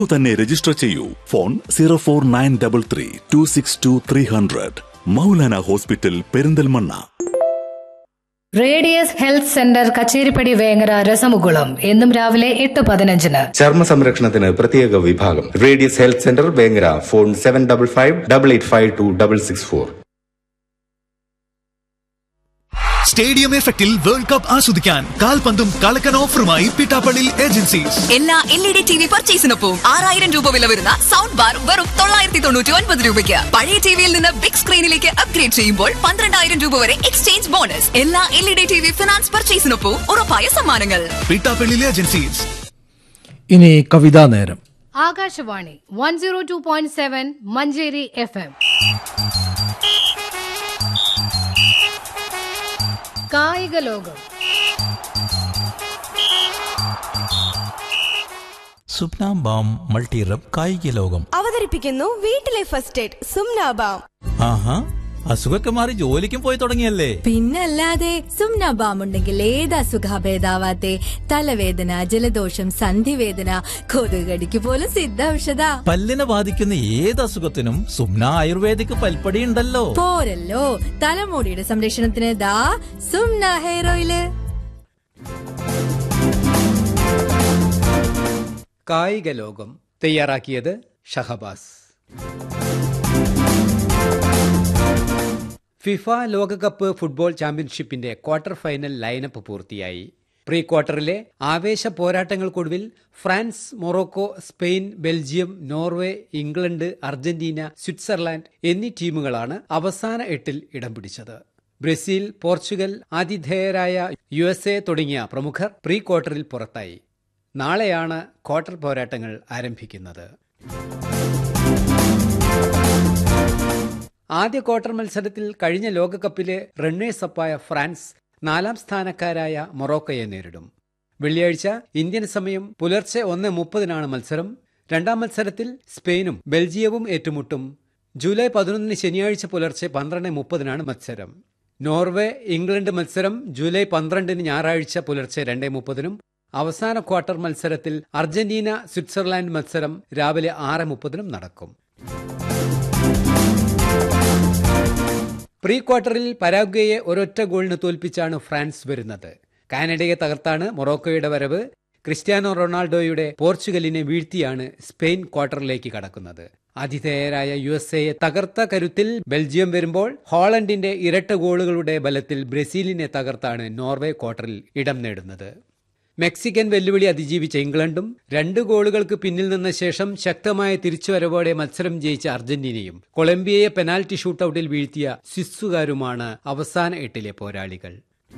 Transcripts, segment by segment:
തന്നെ രജിസ്റ്റർ ചെയ്യൂ phone zero four nine double three two six two three hundred Maulana hospital Perinthalmanna radius health centre Kacherippadi Vengara രസമുകുളം എന്നും രാവിലെ എട്ട് പതിനഞ്ചിന് ചർമ്മ സംരക്ഷണത്തിന് പ്രത്യേക വിഭാഗം radius health centre Vengara phone seven double five double eight five two double six four stadium എഫക്റ്റിൽ വേൾഡ് കപ്പ് ആസ്വദിക്കാൻ കാൽപന്തും കളക്കൻ ഓഫറുമായി പിട്ടാപ്പള്ളി ഏജൻസീസ് എല്ലാ L E D T V പർച്ചേസിനൊപ്പം ആറായിരം രൂപ വില വരുന്ന സൗണ്ട് ബാർ വെറും തൊള്ളായിരത്തി തൊണ്ണൂറ്റി ഒൻപത് രൂപയ്ക്ക് പഴയ ടിവിയിൽ നിന്ന് ബിഗ് സ്ക്രീനിലേക്ക് അപ്ഗ്രേഡ് ചെയ്യുമ്പോൾ പന്ത്രണ്ടായിരം രൂപ വരെ എക്സ്ചേഞ്ച് ബോണസ് എല്ലാ L E D T V finance പർച്ചേസിനൊപ്പം ഉറപ്പായ സമ്മാനങ്ങൾ പിട്ടാപ്പള്ളി ഏജൻസീസ് ഇനി കവിതാ നേരം Akashvani one zero two point seven Manjeri F M കായിക ലോകം സുപ്നാം ബാം മൾട്ടി റബ് കായിക ലോകം അവതരിപ്പിക്കുന്നു വീട്ടിലെ ഫസ്റ്റ് എയ്ഡ് സുംനാബാം ആഹാ അസുഖമൊക്കെ മാറി ജോലിക്കും പോയി തുടങ്ങിയല്ലേ പിന്നല്ലാതെ സുംനാബാം ഉണ്ടെങ്കിൽ ഏത് അസുഖഭേദാവാത്തെ തലവേദന ജലദോഷം സന്ധിവേദന കൊതുകടിക്ക് പോലും സിദ്ധ ഔഷധ പല്ലിനെ ബാധിക്കുന്ന ഏത് അസുഖത്തിനും സുപ്ന ആയുർവേദിക് പൽപ്പടി ഉണ്ടല്ലോ പോരല്ലോ തലമുടിയുടെ സംരക്ഷണത്തിന് ദാ സുംന ഹെയർ ഓയില് കായിക ലോകം തയ്യാറാക്കിയത് ഷഹബാസ് ഫിഫ ലോകകപ്പ് ഫുട്ബോൾ ചാമ്പ്യൻഷിപ്പിന്റെ ക്വാർട്ടർ ഫൈനൽ ലൈനപ്പ് പൂർത്തിയായി പ്രീ ക്വാർട്ടറിലെ ആവേശ പോരാട്ടങ്ങൾക്കൊടുവിൽ France Morocco Spain Belgium Norway England Argentina Switzerland എന്നീ ടീമുകളാണ് അവസാന എട്ടിൽ ഇടം പിടിച്ചത് ബ്രസീൽ പോർച്ചുഗൽ ആതിഥേയരായ യു എസ് എ തുടങ്ങിയ പ്രമുഖർ പ്രീ ക്വാർട്ടറിൽ പുറത്തായി നാളെയാണ് ക്വാർട്ടർ പോരാട്ടങ്ങൾ ആരംഭിക്കുന്നത് ആദ്യ ക്വാർട്ടർ മത്സരത്തിൽ കഴിഞ്ഞ ലോകകപ്പിലെ റണ്ണേഴ്സ് അപ്പായ ഫ്രാൻസ് നാലാം സ്ഥാനക്കാരായ മൊറോക്കയെ നേരിടും വെള്ളിയാഴ്ച ഇന്ത്യൻ സമയം പുലർച്ചെ ഒന്ന് മുപ്പതിനാണ് മത്സരം രണ്ടാം മത്സരത്തിൽ സ്പെയിനും ബെൽജിയവും ഏറ്റുമുട്ടും ജൂലൈ പതിനൊന്നിന് ശനിയാഴ്ച പുലർച്ചെ പന്ത്രണ്ട് മുപ്പതിനാണ് മത്സരം നോർവേ ഇംഗ്ലണ്ട് മത്സരം ജൂലൈ പന്ത്രണ്ടിന് ഞായറാഴ്ച പുലർച്ചെ രണ്ട് മുപ്പതിനും അവസാന ക്വാർട്ടർ മത്സരത്തിൽ അർജന്റീന സ്വിറ്റ്സർലാൻഡ് മത്സരം രാവിലെ ആറ് മുപ്പതിനും നടക്കും പ്രീ ക്വാർട്ടറിൽ പരാഗ്വയെ ഒരൊറ്റ ഗോളിന് തോൽപ്പിച്ചാണ് ഫ്രാൻസ് വരുന്നത് കാനഡയെ തകർത്താണ് മൊറോക്കോയുടെ വരവ് ക്രിസ്ത്യാനോ റൊണാൾഡോയുടെ പോർച്ചുഗലിനെ വീഴ്ത്തിയാണ് സ്പെയിൻ ക്വാർട്ടറിലേക്ക് കടക്കുന്നത് ആതിഥേയരായ യു എസ് എയെ തകർത്ത കരുത്തിൽ ബെൽജിയം വരുമ്പോൾ ഹോളണ്ടിന്റെ ഇരട്ട ഗോളുകളുടെ ബലത്തിൽ ബ്രസീലിനെ തകർത്താണ് നോർവേ ക്വാർട്ടറിൽ ഇടം നേടുന്നത് മെക്സിക്കൻ വെല്ലുവിളി അതിജീവിച്ച ഇംഗ്ലണ്ടും രണ്ട് ഗോളുകൾക്ക് പിന്നിൽ നിന്ന ശേഷം ശക്തമായ തിരിച്ചുവരവോടെ മത്സരം ജയിച്ച അർജന്റീനയും കൊളംബിയയെ പെനാൽറ്റി ഷൂട്ടൌട്ടിൽ വീഴ്ത്തിയ സ്വിസ്സുകാരുമാണ് അവസാന എട്ടിലെ പോരാളികൾ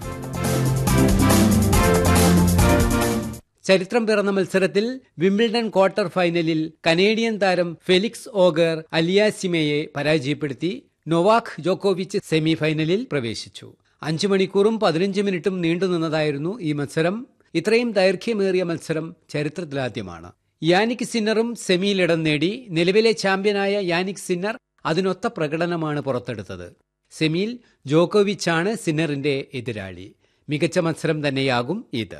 ചരിത്രം പിറന്ന മത്സരത്തിൽ വിംബിൾഡൺ ക്വാർട്ടർ ഫൈനലിൽ കനേഡിയൻ താരം ഫെലിക്സ് ഓഗർ അലിയാസിമയെ പരാജയപ്പെടുത്തി നൊവാക് ജോക്കോവിച്ച് സെമി ഫൈനലിൽ പ്രവേശിച്ചു അഞ്ചു മണിക്കൂറും പതിനഞ്ച് മിനിറ്റും നീണ്ടുനിന്നതായിരുന്നു ഈ മത്സരം ഇത്രയും ദൈർഘ്യമേറിയ മത്സരം ചരിത്രത്തിലാദ്യമാണ് യാനിക് സിന്നറും സെമിയിലിടം നേടി നിലവിലെ ചാമ്പ്യനായ യാനിക് സിന്നർ അതിനൊത്ത പ്രകടനമാണ് പുറത്തെടുത്തത് സെമിയിൽ ജോക്കോവിച്ചാണ് സിന്നറിന്റെ എതിരാളി മികച്ച മത്സരം തന്നെയാകും ഇത്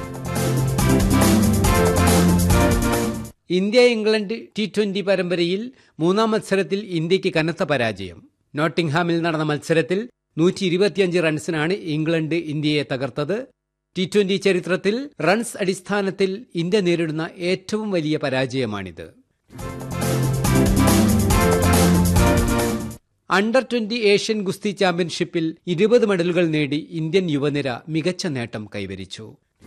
ഇന്ത്യ ഇംഗ്ലണ്ട് ടി ട്വന്റി പരമ്പരയിൽ മൂന്നാം മത്സരത്തിൽ ഇന്ത്യക്ക് കനത്ത പരാജയം നോട്ടിംഗ്ഹാമിൽ നടന്ന മത്സരത്തിൽ നൂറ്റി ഇരുപത്തിയഞ്ച് റൺസിനാണ് ഇംഗ്ലണ്ട് ഇന്ത്യയെ തകർത്തത് ടി ട്വന്റി ചരിത്രത്തിൽ റൺസ് അടിസ്ഥാനത്തിൽ ഇന്ത്യ നേരിടുന്ന ഏറ്റവും വലിയ പരാജയമാണിത് അണ്ടർ ട്വന്റി ഏഷ്യൻ ഗുസ്തി ചാമ്പ്യൻഷിപ്പിൽ ഇരുപത് മെഡലുകൾ നേടി ഇന്ത്യൻ യുവനിര മികച്ച നേട്ടം കൈവരിച്ചു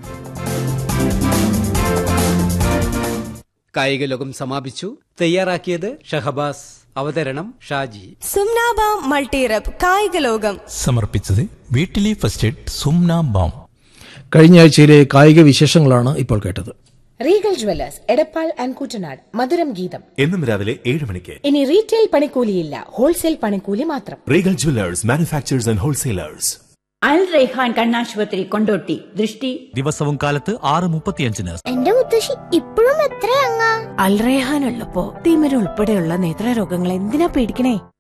കായിക ലോകം സമാപിച്ചു തയ്യാറാക്കിയത് ഷഹബാസ് അവതരണം ഷാജി സുംനാബാം മൾട്ടിറബ് കായിക ലോകം സമർപ്പിച്ചത് വീട്ടിലെ ഫസ്റ്റ് എയ്ഡ് സുംനാം ബാം കഴിഞ്ഞ ആഴ്ചയിലെ കായിക വിശേഷങ്ങളാണ് ഇപ്പോൾ കേട്ടത് regal jewellers Edappal and Kuttanad മധുരം ഗീതം എന്നും രാവിലെ ഏഴ് മണിക്ക് ഇനി റീറ്റെയിൽ പണിക്കൂലിയില്ല ഹോൾസെയിൽ പണിക്കൂലി മാത്രം regal jewellers manufacturers and wholesalers Al Raihan കണ്ണാശുപത്രി കൊണ്ടോട്ടി ദൃഷ്ടി ദിവസവും കാലത്ത് ആറ് മുപ്പത്തിയഞ്ചിന് എന്റെ മുത്തശ്ശി ഇപ്പോഴും എത്രയങ്ങ അൽറേഹാൻ ഉള്ളപ്പോ തിമിര ഉൾപ്പെടെയുള്ള നേത്രരോഗങ്ങൾ എന്തിനാ പേടിക്കണേ